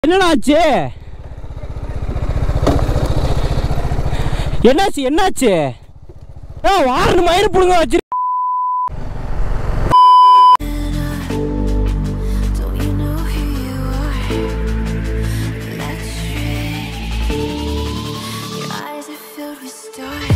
என்னடா ஆச்சு என்னாச்சு என்னாச்சு ஏ வாரண்டு மயிறு புடுங்க வச்சு Don't you know who you are? Let's Your eyes are filled with stars.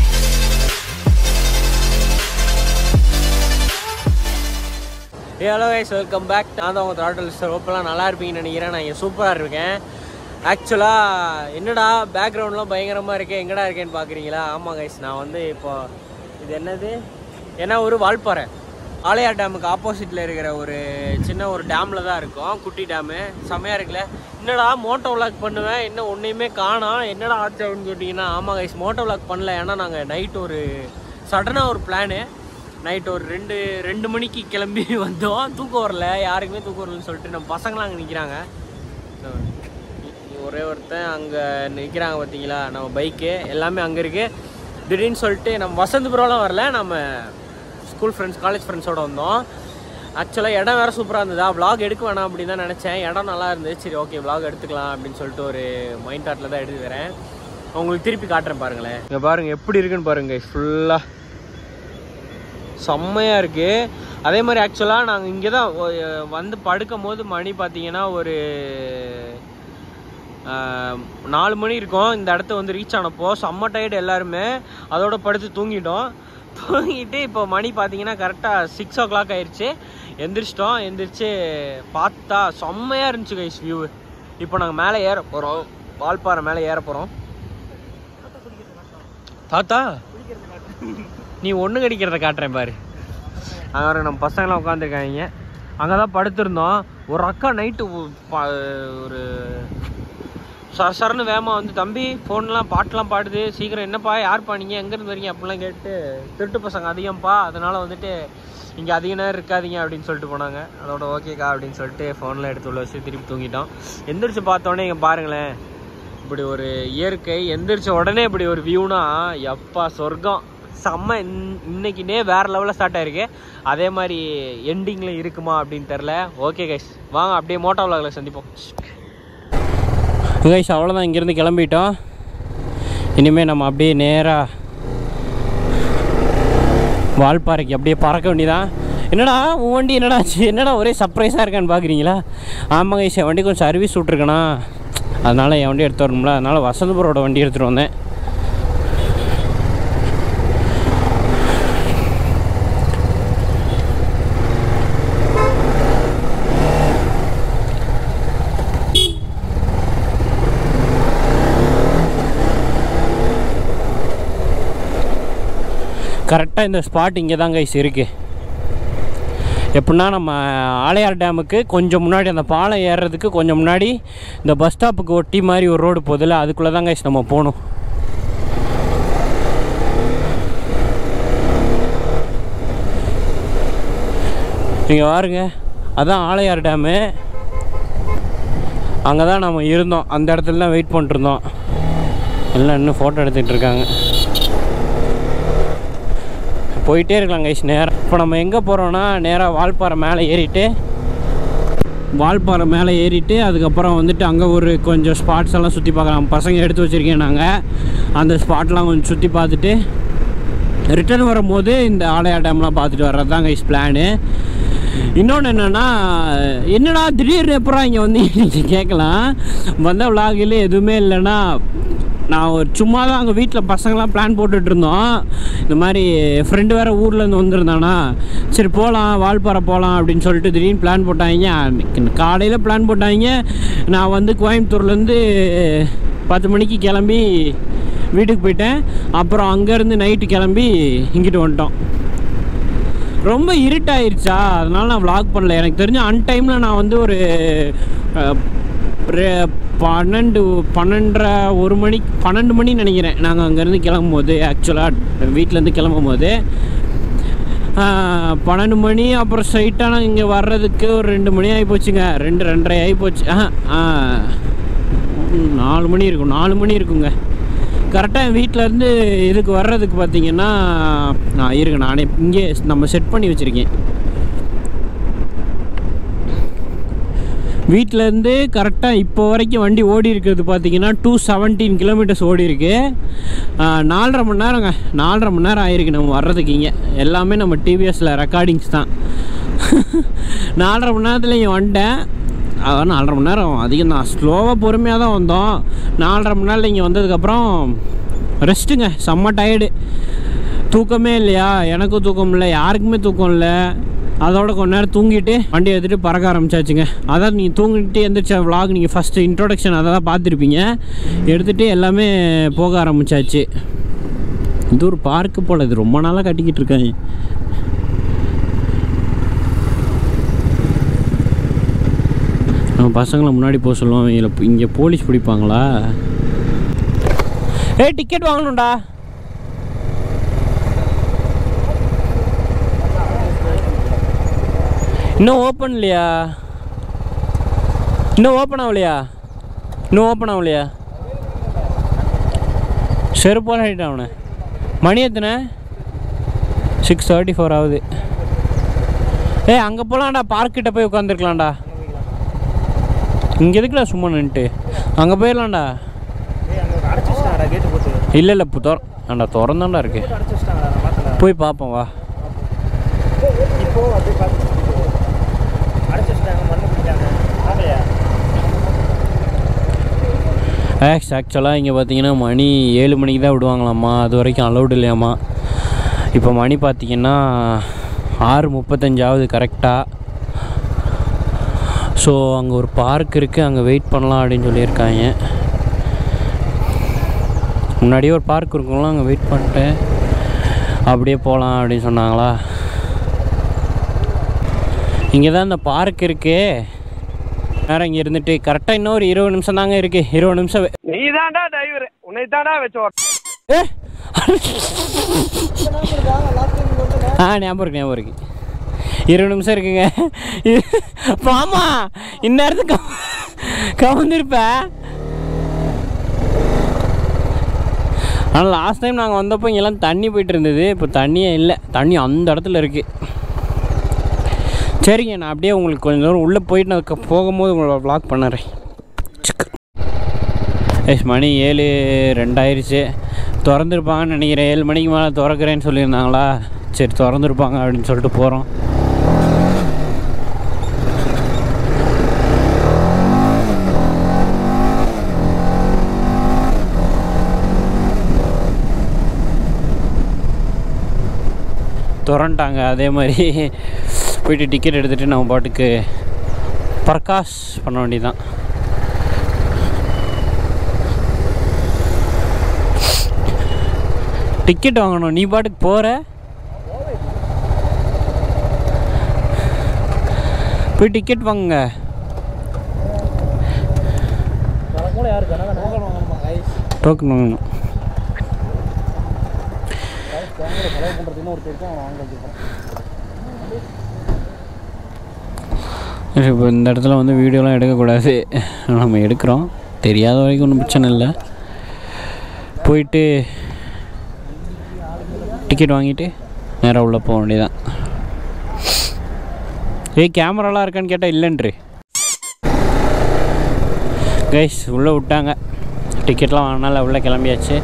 ஏ ஹலோ கைஸ் வெல்கம் பேக் நான் தான் உங்கள் த்ராட்டல் ரோப்பெல்லாம் நல்லா இருப்பீங்கன்னு நினைக்கிறேன் நான் இங்கே சூப்பராக இருக்கேன் ஆக்சுவலாக என்னடா பேக்ரவுண்ட்லாம் பயங்கரமாக இருக்கே எங்கடா இருக்கேன்னு பார்க்குறீங்களா ஆமாம் கைஸ் நான் வந்து இப்போ இது என்னது ஏன்னா ஒரு வால்பாறை ஆலையார் டேமுக்கு ஆப்போசிட்டில் இருக்கிற ஒரு சின்ன ஒரு டேமில் தான் இருக்கும் குட்டி டேமு செம்மையாக இருக்குல்ல என்னடா மோட்டோ விளாக் பண்ணுவேன் இன்னும் ஒன்றையுமே காணோம் என்னடா ஆச்சு அப்படின்னு கேட்டிங்கன்னா ஆமாம் கைஸ் மோட்டோ விளாக் பண்ணல ஏன்னா நாங்கள் நைட் ஒரு சடனாக ஒரு பிளானு நைட் ஒரு ரெண்டு ரெண்டு மணிக்கு கிளம்பி வந்தோம் தூக்கம் வரல யாருக்குமே தூக்கம் வரலன்னு சொல்லிட்டு நம்ம பசங்களாம் அங்கே நிற்கிறாங்க ஒரே ஒருத்தன் அங்கே நிற்கிறாங்க பார்த்தீங்களா நம்ம பைக்கு எல்லாமே அங்கே இருக்குது திடீர்னு சொல்லிட்டு நம்ம வசந்தபுரம்லாம் வரல நம்ம ஸ்கூல் ஃப்ரெண்ட்ஸ் காலேஜ் ஃப்ரெண்ட்ஸோட வந்தோம் ஆக்சுவலாக இடம் வேறு சூப்பராக இருந்ததா vlog எடுக்க வேணாம் அப்படின்னு தான் நினச்சேன் இடம் நல்லா இருந்தது சரி ஓகே vlog எடுத்துக்கலாம் அப்படின்னு சொல்லிட்டு ஒரு மைண்ட் தாட்டில் தான் எடுத்து வரேன் உங்களுக்கு திருப்பி காட்டுறேன் பாருங்களேன் இங்கே பாருங்கள் எப்படி இருக்குன்னு பாருங்கள் ஃபுல்லாக செம்மையாக இருக்குது அதே மாதிரி ஆக்சுவலாக நாங்கள் இங்கே தான் ஒ- வந்து படுக்கும் போது மணி பார்த்தீங்கன்னா ஒரு ஆஹ், நாலு மணி இருக்கும் இந்த இடத்த வந்து ரீச் ஆனப்போ செம்ம டயர்டு எல்லாருமே அதோட படுத்து தூங்கிட்டோம் தூங்கிட்டு இப்போ மணி பார்த்தீங்கன்னா கரெக்டாக சிக்ஸ் ஓ கிளாக் ஆயிடுச்சு எந்திரிச்சிட்டோம் எந்திரிச்சு பார்த்தா செம்மையாக இருந்துச்சு கைஸ் வியூ இப்போ நாங்கள் மேலே ஏற போகிறோம் வால்பாறை மேலே ஏற போகிறோம் தாத்தா நீ ஒன்று கடிக்கிறத காட்டுறேன் பாரு அங்கே வர நம்ம பசங்களாம் உட்காந்துருக்காங்க அங்கே தான் படுத்திருந்தோம் ஒரு அக்கா நைட்டு ஒரு சர சரன்னு வேகமாக வந்து தம்பி ஃபோன்லாம் பாட்டெலாம் பாடுது சீக்கிரம் என்னப்பா யார்ப்பா நீங்கள் எங்கேருந்து வரீங்க அப்படிலாம் கேட்டு திருட்டு பசங்க அதிகம்ப்பா அதனால் வந்துட்டு இங்கே அதிக நேரம் இருக்காதீங்க அப்படின்னு சொல்லிட்டு போனாங்க அதோட ஓகேக்கா அப்படின்னு சொல்லிட்டு ஃபோனில் எடுத்து உள்ள வச்சு திருப்பி தூங்கிட்டோம் எந்திரிச்சு பார்த்தோன்னே இங்கே பாருங்களேன் இப்படி ஒரு இயற்கை எந்திரிச்ச உடனே இப்படி ஒரு வியூனா எப்பா சொர்க்கம் செம்ம இன்- இன்னைக்குனே வேற லெவலில் ஸ்டார்ட் ஆயிருக்கு அதே மாதிரி எண்டிங்கில் இருக்குமா அப்படின்னு தெரில ஓகே கைஸ் வாங்க அப்படியே மோட்டோ விலாகில் சந்திப்போம் கைஸ் அவ்வளோதான் இங்கேருந்து கிளம்பிட்டோம் இனிமேல் நம்ம அப்படியே நேராக வால்பாறைக்கு அப்படியே பறக்க வேண்டியதான் என்னடா உன் வண்டி என்னடா ஆச்சு என்னடா ஒரே சர்ப்ரைஸாக இருக்கான்னு பார்க்குறீங்களா ஆமாம் கைஸ் என் வண்டி கொஞ்சம் சர்வீஸ் விட்ருக்கேனா அதனால் என் வண்டி எடுத்து வரணும்ல அதனால் வசந்தபுரோட வண்டி எடுத்துகிட்டு வந்தேன் கரெக்டாக இந்த ஸ்பாட் இங்கே தான் கைஸ் இருக்குது எப்படின்னா நம்ம ஆலையார் டேமுக்கு கொஞ்சம் முன்னாடி அந்த பாலம் ஏறுறதுக்கு கொஞ்சம் முன்னாடி இந்த பஸ் ஸ்டாப்புக்கு ஒட்டி மாதிரி ஒரு ரோடு போதில்ல அதுக்குள்ளே தான் கைஸ் நம்ம போகணும் நீங்கள் பாருங்க அதான் ஆலையார் டேமு அங்கே தான் நம்ம இருந்தோம் அந்த இடத்துல தான் வெயிட் பண்ணிட்டுருந்தோம் எல்லாம் இன்னும் ஃபோட்டோ எடுத்துகிட்டு இருக்காங்க போயிட்டே இருக்கலாம் கைஸ் நேரம் இப்போ நம்ம எங்கே போகிறோன்னா நேராக வால்பாறை மேலே ஏறிட்டு வால்பாறை மேலே ஏறிட்டு அதுக்கப்புறம் வந்துட்டு அங்கே ஒரு கொஞ்சம் ஸ்பாட்ஸ் எல்லாம் சுற்றி பார்க்கலாம் பசங்க எடுத்து வச்சுருக்கேன் நாங்கள் அந்த ஸ்பாட்லாம் கொஞ்சம் சுற்றி பார்த்துட்டு ரிட்டர்ன் வரும்போது இந்த ஆலையா டேம்லாம் பார்த்துட்டு வர்றது தான் கைஸ் பிளானு இன்னொன்று என்னென்னா என்னடா திடீர்னு எப்பறம் இங்கே வந்து நீங்கள் கேட்கலாம் வந்த விலாகில் எதுவுமே இல்லைன்னா நான் ஒரு சும்மா தான் அங்கே வீட்டில் பசங்களாம் பிளான் போட்டுட்டு இருந்தோம் இந்த மாதிரி ஃப்ரெண்டு வேறு ஊர்லேருந்து வந்திருந்தானா சரி போகலாம் வால்பாறை போகலாம் அப்படின்னு சொல்லிட்டு திடீர்னு பிளான் போட்டாங்க அன்னைக்கு காலையில் பிளான் போட்டாங்க நான் வந்து கோயம்புத்தூர்லேருந்து பத்து மணிக்கு கிளம்பி வீட்டுக்கு போயிட்டேன் அப்புறம் அங்கேருந்து நைட்டு கிளம்பி இங்கிட்டு வந்துட்டோம் ரொம்ப இருட்டாயிருச்சா அதனால நான் vlog பண்ணல எனக்கு தெரிஞ்ச அன்டைமில் நான் வந்து ஒரு அஹ், ரெ- பன்னெண்டு பன்னெண்டரை ஒரு மணி பன்னெண்டு மணி நினைக்கிறேன் நாங்கள் அங்கேருந்து கிளம்பும் போது ஆக்சுவலாக வீட்டிலேருந்து கிளம்பும் போது ஆஹ், பன்னெண்டு மணி அப்புறம் ஸ்ட்ரைட்டாக நாங்கள் இங்கே வர்றதுக்கு ஒரு ரெண்டு மணி ஆகி போச்சுங்க ரெண்டு ரெண்டரை ஆகி போச்சு ஆ ஆ ம், நாலு மணி இருக்கும் நாலு மணி இருக்குங்க கரெக்டாக என் வீட்டிலேருந்து இதுக்கு வர்றதுக்கு பார்த்தீங்கன்னா நான் இருக்கு நானே இங்கே நம்ம செட் பண்ணி வச்சுருக்கேன் வீட்டிலேருந்து கரெக்டாக இப்போ வரைக்கும் வண்டி ஓடி இருக்கிறது பார்த்தீங்கன்னா டூ செவன்டீன் கிலோமீட்டர்ஸ் ஓடி இருக்கு ஆஹ், நாலரை மணி நேரங்க நாலரை மணி நேரம் ஆயிருக்கு நம்ம வர்றதுக்கு இங்கே எல்லாமே நம்ம டிவிஎஸில் ரெக்கார்டிங்ஸ் தான் நாலரை மணி நேரத்தில் இங்கே வந்துட்டேன் அதான் நாலரை மணி நேரம் அதிகம் தான் ஸ்லோவாக பொறுமையாக தான் வந்தோம் நாலரை மணி நேரம் இங்கே வந்ததுக்கப்புறம் ரெஸ்ட்டுங்க செம்ம டயர்டு தூக்கமே இல்லையா எனக்கும் தூக்கம் இல்லை யாருக்குமே தூக்கம் இல்லை அதோட கொஞ்ச நேரம் தூங்கிட்டு வண்டி எடுத்துகிட்டு பறக்க ஆரம்பிச்சாச்சுங்க அதான் நீங்கள் தூங்கிட்டு எந்திரிச்ச vlog நீங்கள் ஃபஸ்ட்டு இன்ட்ரோடக்ஷன் அதை தான் பார்த்துருப்பீங்க எடுத்துகிட்டு எல்லாமே போக ஆரம்பிச்சாச்சு இது ஒரு பார்க்கு போல் இது ரொம்ப நாளாக கட்டிக்கிட்டு இருக்காங்க நம்ம பசங்களை முன்னாடி போக சொல்லுவோம் இதில் இங்கே போலீஸ் பிடிப்பாங்களா ஏய் டிக்கெட் வாங்கணும்டா இன்னும் ஓப்பன் இல்லையா இன்னும் ஓப்பன் ஆகலையா இன்னும் ஓப்பன் ஆகலையா செருப்பால் ஆகிட்டான் அவனை மணி எத்தனை சிக்ஸ் தேர்ட்டி ஃபோர் ஆகுது ஏய் அங்கே போகலாம்டா பார்க்கிட்ட போய் உட்காந்துருக்கலாம்டா இங்கே எதுக்குடா சும்மா நின்ட்டு அங்கே போயிடலாம்டா அடைச்சு வச்சிட்டாங்கடா கேட்டு போட்டு இல்லை இல்லை இப்போ திற ஆண்டா திறந்தாண்டா இருக்கு அடைச்சு வச்சிட்டாங்கடா நான் பார்த்தல போய் பார்ப்போம் வா இப்போ அப்படியே பார்த்து அடைச்சு வச்சிட்டாங்க மண்ணு பிடிக்காங்க ஆகலையா ஆக்ஸ் ஆக்சுவலாக இங்கே பார்த்தீங்கன்னா மணி ஏழு மணிக்கு தான் விடுவாங்களாம்மா அது வரைக்கும் அலௌடு இல்லையாம்மா இப்போ மணி பார்த்தீங்கன்னா ஆறு முப்பத்தஞ்சாவது கரெக்டாக ஸோ அங்கே ஒரு பார்க் இருக்குது அங்கே வெயிட் பண்ணலாம் அப்படின்னு சொல்லியிருக்காங்க முன்னாடியே ஒரு பார்க் இருக்குங்களா அங்கே வெயிட் பண்ணிட்டு அப்படியே போகலாம் அப்படின்னு சொன்னாங்களா இங்கே தான் இந்த பார்க் இருக்குது நேரம் இங்கே இருந்துட்டு கரெக்டாக இன்னும் ஒரு இருபது நிமிஷம் தாங்க இருக்குது இருபது நிமிஷம் வே- நீ தான்டா டிரைவர் உன்னை தான்டா வச்சு ஏ ஆ ஞாபகம் இருக்கு ஞாபகம் இருக்கு இருபது நிமிஷம் இருக்குங்க ஆமா இந்நேரத்துக்கு கவுந்திருப்ப ஆனால் லாஸ்ட் டைம் நாங்கள் வந்தப்போ இங்கெல்லாம் தண்ணி போயிட்டு இருந்தது இப்போ தண்ணியே இல்லை தண்ணி அந்த இடத்துல இருக்குது சரிங்க நான் அப்படியே உங்களுக்கு கொஞ்சம் தூரம் உள்ளே போயிட்டு நான் அதுக்கு போகும்போது உங்களை வ்ளாக் பண்ணுறேன் எஸ் மணி ஏழு ரெண்டாயிருச்சு திறந்துருப்பாங்கன்னு நினைக்கிறேன் ஏழு மணிக்கு மேலே திறக்கிறேன்னு சொல்லியிருந்தாங்களா சரி திறந்துருப்பாங்க அப்படின்னு சொல்லிட்டு போகிறோம் திறன்ட்டாங்க அதே மாதிரி போயிட்டு டிக்கெட் எடுத்துகிட்டு நம்ம பாட்டுக்கு பர்காஸ் பண்ண வேண்டியதுதான் டிக்கெட் வாங்கணும் நீ பாட்டுக்கு போகிற போய் டிக்கெட் வாங்குங்க கூட யாரு கனகா நோக்கல் வாங்கணுமா கைஸ் டோக்கன் வாங்கணும் கேமரா செலவு பண்ணுறதுன்னு ஒருத்தர் இருக்கும் அவன் வாங்க இப்போ இந்த இடத்துல வந்து வீடியோலாம் எடுக்கக்கூடாது நம்ம எடுக்கிறோம் தெரியாத வரைக்கும் ஒன்றும் பிரச்சனை இல்லை போயிட்டு டிக்கெட் வாங்கிட்டு நேராக உள்ளே போக வேண்டியதான் ஏய் கேமராலாம் இருக்கான்னு கேட்டால் இல்லைன்றி கைஸ் உள்ளே விட்டாங்க டிக்கெட்லாம் வாங்கினால உள்ளே கிளம்பியாச்சு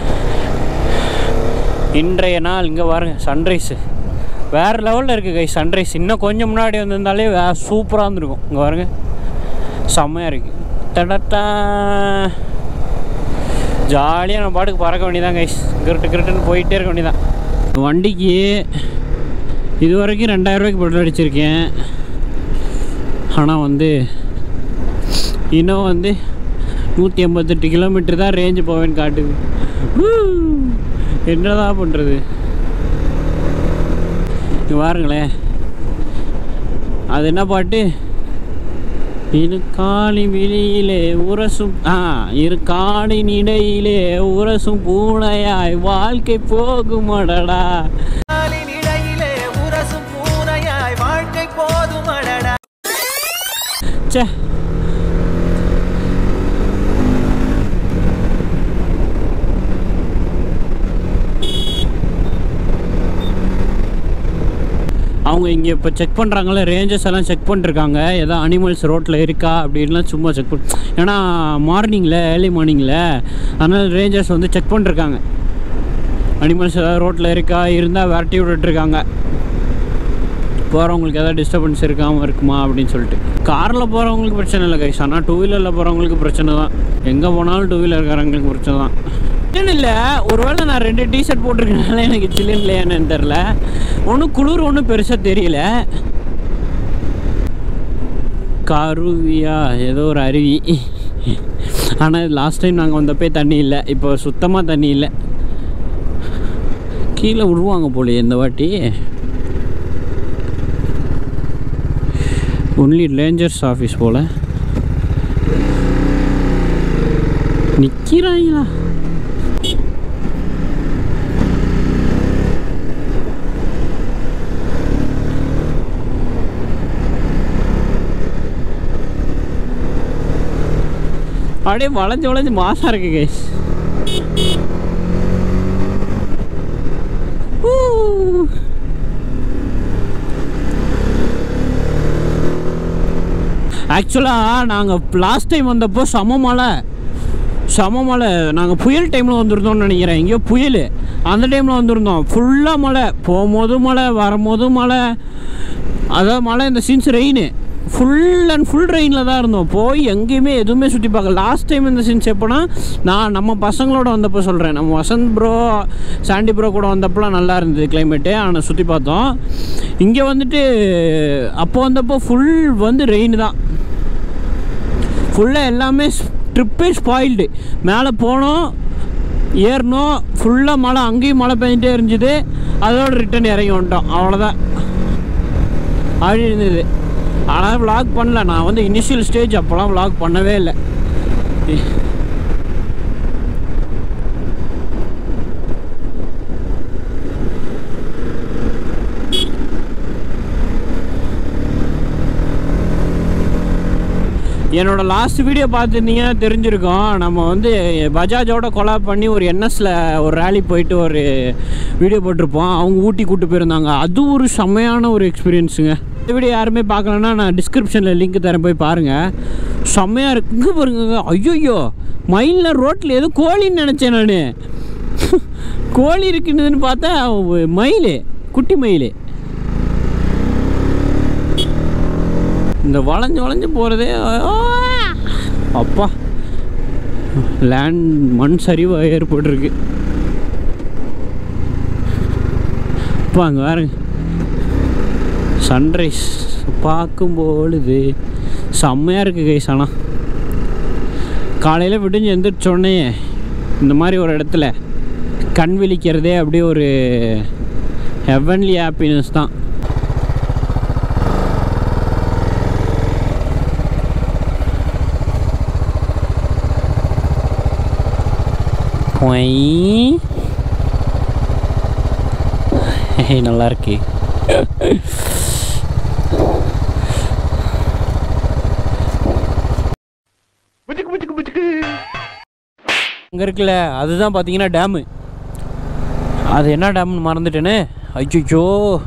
இன்றைய நாள் இங்கே பாருங்க சன்ரைஸு வேறு லெவலில் இருக்குது கைஸ் சன்ரைஸ் இன்னும் கொஞ்சம் முன்னாடி வந்திருந்தாலே வே சூப்பராக இருந்திருக்கும் இங்கே பாருங்க செம்மையாக இருக்குது தடட்டா ஜாலியாக நம்ம பாட்டுக்கு பறக்க வேண்டியதான் கைஸ் கிருட்டு கிருட்டுன்னு போயிட்டே இருக்க வேண்டியதான் வண்டிக்கு இது வரைக்கும் ரெண்டாயிரம் ரூபாய்க்கு பெட்ரோல் அடிச்சிருக்கேன் ஆனால் வந்து இன்னும் வந்து நூற்றி எண்பத்தெட்டு கிலோமீட்டர் தான் ரேஞ்சு போவேன்னு காட்டுது ஊ, என்னதான் பண்ணுறது இங்க பாருங்களேன் அது என்ன பாட்டு இரு காலி வெளியிலே உரசும் ஆ இரு காலின் இடையிலே உரசும் பூனையாய் வாழ்க்கை போகுமடடா இடையிலே உரசும் பூனையாய் வாழ்க்கை போதுமடடா ச்சே அவங்க அவங்க இங்கே இப்போ செக் பண்ணுறாங்கல்ல ரேஞ்சஸ் எல்லாம் செக் பண்ணிருக்காங்க ஏதோ அனிமல்ஸ் ரோட்டில் இருக்கா அப்படின்லாம் சும்மா செக் பண்ண ஏன்னா மார்னிங்கில் ஏர்லி மார்னிங்கில் அதனால் ரேஞ்சர்ஸ் வந்து செக் பண்ணிருக்காங்க அனிமல்ஸ் ஏதாவது ரோட்டில் இருக்கா இருந்தால் விரட்டி விட்டுட்ருக்காங்க போகிறவங்களுக்கு ஏதாவது டிஸ்டர்பன்ஸ் இருக்காமல் இருக்குமா அப்படின்னு சொல்லிட்டு காரில் போகிறவங்களுக்கு பிரச்சனை இல்லை கைஸ் ஆனால் டூ வீலரில் போகிறவங்களுக்கு பிரச்சனை தான் எங்கே போனாலும் டூ வீலர்காரங்களுக்கு பிரச்சனை தான் சில்லுன்னு இல்லை ஒருவேளை நான் ரெண்டு டிஷர்ட் போட்டிருக்கனால எனக்கு சில்லுன்னு இல்லையான்னு தெரில ஒன்றும் குளிர் ஒன்றும் பெருசாக தெரியல கருவியா ஏதோ ஒரு அருவி ஆனால் லாஸ்ட் டைம் நாங்கள் வந்தப்பே தண்ணி இல்லை இப்போ சுத்தமாக தண்ணி இல்லை கீழே விடுவாங்க போலயே இந்த வாட்டி ஒன்லி ரேஞ்சர்ஸ் ஆஃபீஸ் போல் நிற்கிறாங்களா அப்படியே வளைஞ்சு வளைஞ்சு மாசா இருக்கு கைஸ் ஆக்சுவலாக நாங்கள் லாஸ்ட் டைம் வந்தப்போ சம மழை சம மழை நாங்கள் புயல் டைமில் வந்திருந்தோம்னு நினைக்கிறேன் எங்கேயோ புயல் அந்த டைமில் வந்திருந்தோம் ஃபுல்லாக மழை போகும்போது மழை வரும்போது மழை அதாவது மழை இந்த scenes rain full and full ரெயினில் தான் இருந்தோம் போய் எங்கேயுமே எதுவுமே சுற்றி பார்க்கல லாஸ்ட் டைம் இந்த சீன்ஸ் எப்போனா நான் நம்ம பசங்களோட வந்தப்போ சொல்கிறேன் நம்ம வசந்த் ப்ரோ சாண்டி ப்ரோ கூட வந்தப்போலாம் நல்லா இருந்தது கிளைமேட்டு ஆனால் சுற்றி பார்த்தோம் இங்கே வந்துட்டு அப்போ வந்தப்போ ஃபுல் வந்து ரெயின் தான் ஃபுல்லாக எல்லாமே ட்ரிப்பே ஸ்பாயில்டு மேலே போனோம் ஏறினோம் ஃபுல்லாக மழை அங்கேயும் மழை பெஞ்சிட்டே இருந்துச்சு அதோட ரிட்டன் இறங்கி வந்துட்டோம் அவ்வளோதான் அப்படி இருந்தது ஆனால் vlog பண்ணல நான் வந்து இனிஷியல் ஸ்டேஜ் அப்போலாம் vlog பண்ணவே இல்லை என்னோட லாஸ்ட் வீடியோ பார்த்துருந்தீங்கன்னா தெரிஞ்சிருக்கும் நம்ம வந்து பஜாஜோட கொலாப் பண்ணி ஒரு என்எஸ்ல ஒரு ரேலி போயிட்டு ஒரு வீடியோ போட்டிருப்போம் அவங்க ஊட்டி கூட்டு போயிருந்தாங்க அது ஒரு செம்மையான ஒரு எக்ஸ்பீரியன்ஸுங்க இந்த வீடியோ யாருமே பார்க்கலன்னா நான் டிஸ்கிரிப்ஷனில் லிங்க் தரேன் போய் பாருங்கள் செம்மையாக இருக்கு இங்கே பாருங்க ஐயோயோ மயிலில் ரோட்டில் ஏதோ கோழின்னு நினச்சேன் நான் கோழி இருக்குன்னு பார்த்தா மயில் குட்டி மயில் இந்த வளைஞ்சு வளைஞ்சு போகிறதே அப்பா லேண்ட் மண் சரிவு ஏற்பட்டிருக்கு அப்பா அங்கே பாருங்க சன்ரைஸ் பார்க்கும் பொழுது செம்மையாக இருக்குது கைஸ் ஆனால் காலையில் விடிஞ்சு எந்திரிச்சோடனே இந்த மாதிரி ஒரு இடத்துல கண் விழிக்கிறதே அப்படியே ஒரு ஹெவன்லி ஹாப்பினஸ் தான் பொய் நல்லா இருக்கு அங்கே இருக்குல்ல அதுதான் பார்த்தீங்கன்னா டேமு அது என்ன டேம்னு மறந்துட்டேனே ஐயோ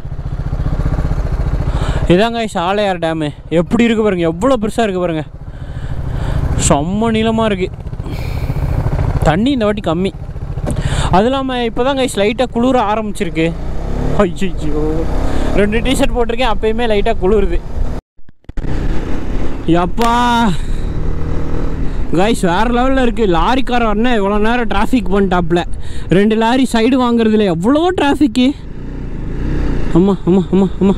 இதாங்க சாலையார் டேமு எப்படி இருக்கு பாருங்க எவ்வளோ பெருசாக இருக்கு பாருங்க செம்ம நீளமாக இருக்கு தண்ணி இந்த வாட்டி கம்மி அது இல்லாமல் இப்போ தான் கைஸ் லைட்டாக குளிர ஆரம்பிச்சிருக்கு ஐயோ ரெண்டு டிஷர்ட் போட்டிருக்கேன் அப்பயுமே லைட்டாக குளிருது எப்பா கைஸ் வேறு லெவலில் இருக்குது லாரிக்காரன் வரணும் இவ்வளோ நேரம் டிராஃபிக் பண்ணிட்டாப்புல ரெண்டு லாரி சைடு வாங்குறதுல எவ்வளோ டிராஃபிக்கு ஆமாம் ஆமாம் ஆமாம் ஆமாம்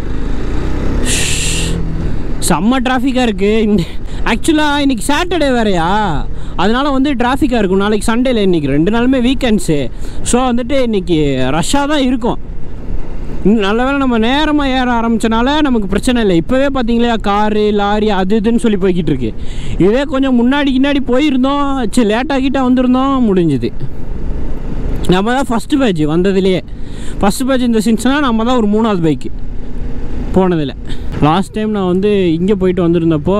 செம்ம டிராஃபிக்காக இருக்குது இந்த ஆக்சுவலாக இன்றைக்கி சாட்டர்டே வேறையா அதனால் வந்து டிராஃபிக்காக இருக்கும் நாளைக்கு சண்டேல இன்றைக்கி ரெண்டு நாளுமே வீக்கெண்ட்ஸு ஸோ வந்துட்டு இன்றைக்கி ரஷ்ஷாக தான் இருக்கும் இன்னும் நல்ல வேளை நம்ம நேரமாக ஏற ஆரம்பிச்சனால நமக்கு பிரச்சனை இல்லை இப்போவே பார்த்தீங்களா காரு லாரி அது இதுன்னு சொல்லி போய்கிட்டு இருக்கு இதே கொஞ்சம் முன்னாடி முன்னாடி போயிருந்தோம் சரி லேட்டாகிட்டா வந்திருந்தோம் முடிஞ்சுது நம்ம தான் ஃபஸ்ட்டு பேட்ச் வந்ததுலேயே ஃபஸ்ட்டு பேட்ச் இந்த சின்ஸ்னால் நம்ம தான் ஒரு மூணாவது பைக்கு போனதில் லாஸ்ட் டைம் நான் வந்து இங்கே போயிட்டு வந்திருந்தப்போ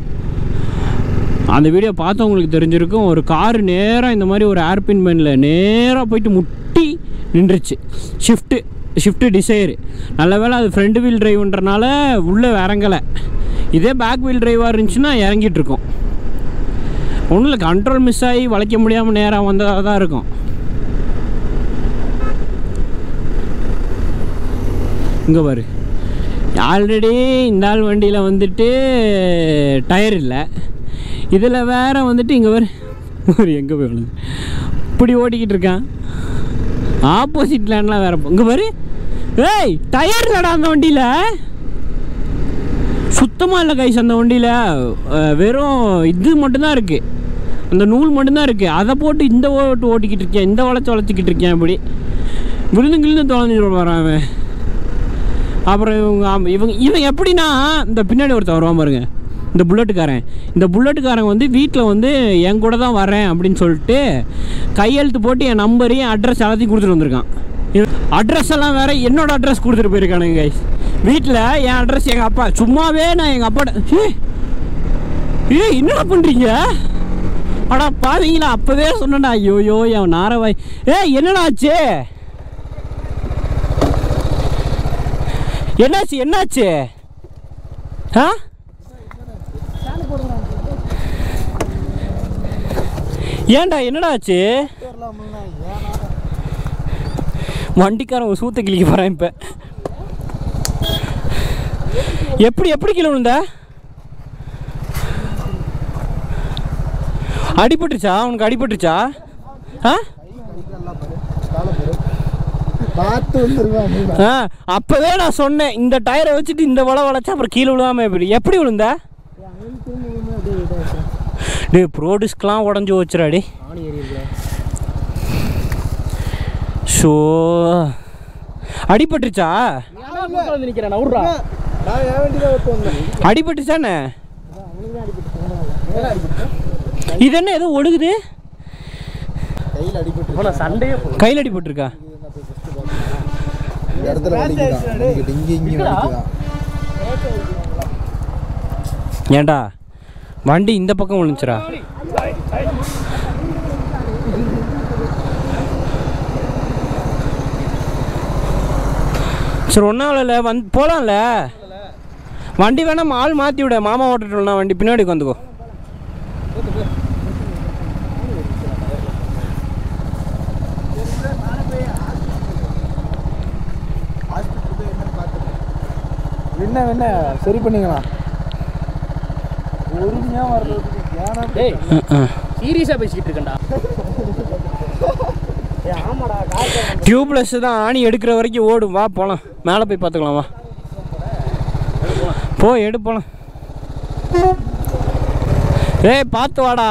அந்த வீடியோ பார்த்தவங்களுக்கு தெரிஞ்சிருக்கும் ஒரு கார் நேராக இந்த மாதிரி ஒரு ஏர்பின் பெனில் நேராக போயிட்டு முட்டி நின்றுச்சு ஷிஃப்ட்டு ஷிஃப்ட் டிசைர் நல்ல வேளை அது ஃப்ரண்ட் வீல் டிரைவ்ன்றனால உள்ளே இறங்கலை இதே பேக் வீல் டிரைவாக இருந்துச்சுன்னா இறங்கிட்டு இருக்கும் ஒன்றும் இல்லை கண்ட்ரோல் மிஸ் ஆகி வளைக்க முடியாமல் நேராக வந்ததாக தான் இருக்கும் இங்கே பாரு ஆல்ரெடி இந்த ஆள் வண்டியில் வந்துட்டு டயர் இல்லை இதில் வேற வந்துட்டு இங்கே பாரு ஒரு எங்கே போய் விழுந்து இப்படி ஓட்டிக்கிட்டு இருக்கான் ஆப்போசிட் லேண்ட்லாம் வேற இங்கே பாரு ஏய் டயர் இல்லடா அந்த வண்டியில் சுத்தமாக இல்லை கைஸ் அந்த வண்டியில் அஹ், வெறும் இது மட்டும்தான் இருக்குது அந்த நூல் மட்டும்தான் இருக்குது அதை போட்டு இந்த ஓட்டு ஓட்டிக்கிட்டு இருக்கேன் இந்த வளைச்சு வளைச்சிக்கிட்டு இருக்கேன் இப்படி விழுந்து கிழுந்து தொலைஞ்சிட்டு வரான் அவன் அப்புறம் இவங்க ஆமா, இவங்க இவன் எப்படின்னா இந்த பின்னாடி ஒருத்தன் வருவான் பாருங்க இந்த புல்லட்டுக்காரன் இந்த புல்லட்டுக்காரன் வந்து வீட்டில் வந்து என் கூட தான் வரேன் அப்படின்னு சொல்லிட்டு கையெழுத்து போட்டு என் நம்பரையும் அட்ரஸ் எல்லாத்தையும் கொடுத்துட்டு வந்திருக்கான் அட்ரஸ் எல்லாம் வேற என்னோட அட்ரஸ் கொடுத்துட்டு போயிருக்கானுங்க கைஸ் வீட்டில் என் அட்ரஸ் எங்கள் அப்பா சும்மாவே நான் எங்கள் அப்பாட்ட ஏய், ஏய் என்னடா பண்ணுறீங்க அடா பாருங்களா அப்போவே சொன்னேன்டா ஐயோயோ என் நாரவாய் ஏய் என்னடா ஆச்சு என்னாச்சு என்னாச்சு ஆ ஏன்டா என்னடா ஆச்சு வண்டிக்காரன் ஒரு சூத்த கிளிக்க போகிறான் இப்போ எப்படி எப்படி கீழே விழுந்த அடிபட்டுருச்சா உனக்கு அடிபட்டுருச்சா ஆ பார்த்து வந்துருவான் ஆ அப்போவே நான் சொன்னேன் இந்த டயரை வச்சுட்டு இந்த வள வளைச்சா அப்புறம் கீழே விழுவாம எப்படி எப்படி விழுந்த டே ப்ரோடிஸ்க்கெலாம் உடஞ்சி வச்சுராடி ஷோ அடிபட்டுருச்சா வந்து நிக்கிறேன் நவுறா நான் என் வண்டியில் ஒருத்தன் வந்தேன் அடிபட்டுச்சானே இது என்ன ஏதோ ஒழுகுது கையில் அடிபட்டு போன சண்டையே கையில் அடிபட்டுருக்கா இந்த இடத்துல வலிக்குதான் வலிக்கிட்டு இங்கே இங்கே வலிக்குதான் ஏன்டா வண்டி இந்த பக்கம் விழுந்துச்சுடா சரி ஒன்றும் இல்லை வந்து போகலாம்ல வண்டி வேணா ஆள் மாற்றி விட மாமா ஓட்டுட்டோம்னா வண்டி பின்னாடி வந்துக்கோ என்ன என்ன சரி பண்ணிங்களா பொறுமையாக வர்றது ஏன்னா டேய் ஆ சீரியஸா பேசிக்கிட்டு இருக்கேன்டா டியூப்லெஸ் தான் ஆணி எடுக்கிற வரைக்கும் ஓடும் வா போகலாம் மேலே போய் பார்த்துக்கலாம் வா போ எடு போகலாம் ஏய் பார்த்து வாடா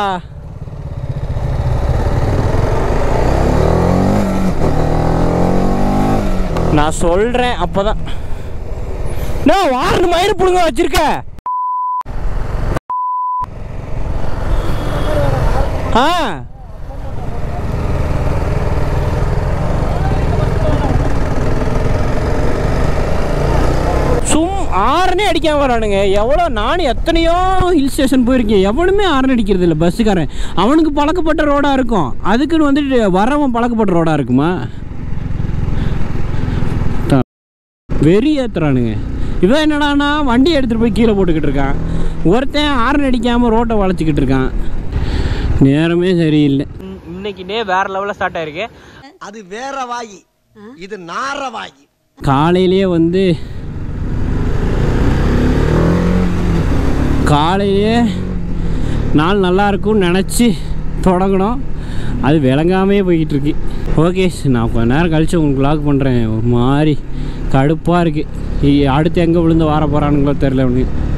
நான் சொல்கிறேன் அப்போ தான் நான் வாரண்டு மயிறு புடுங்க வச்சிருக்க ஆ சும் ஆறுனே அடிக்காம வரானுங்க எவ்வளோ நானும் எத்தனையோ ஹில் ஸ்டேஷன் போயிருக்கேன் எவனுமே ஆறுனு அடிக்கிறது இல்லை பஸ்ஸுக்காரன் அவனுக்கு பழக்கப்பட்ட ரோடாக இருக்கும் அதுக்குன்னு வந்துட்டு வரவன் பழக்கப்பட்ட ரோடாக இருக்குமா த- வெறி ஏத்துறானுங்க இவன் என்னடானா வண்டி எடுத்துகிட்டு போய் கீழே போட்டுக்கிட்டு இருக்கான் ஒருத்தன் ஆறுனு அடிக்காமல் ரோட்டை வளைச்சிக்கிட்டு இருக்கான் நேரமே சரியில்லை இன்னைக்கு டே வேற லெவலில் ஸ்டார்ட் ஆயிருக்கு அது வேற வாயி இது நார வாயி காலையிலேயே வந்து காலையிலேயே நாள் நல்லா இருக்கும்னு நினச்சி தொடங்கணும் அது விளங்காமே போய்கிட்டு இருக்கு ஓகே நான் கொஞ்ச நேரம் கழிச்சு உங்களுக்கு vlog பண்ணுறேன் ஒரு மாதிரி கடுப்பாக இருக்குது அடுத்து எங்கே விழுந்து வார போகிறானுங்களோ தெரில உனக்கு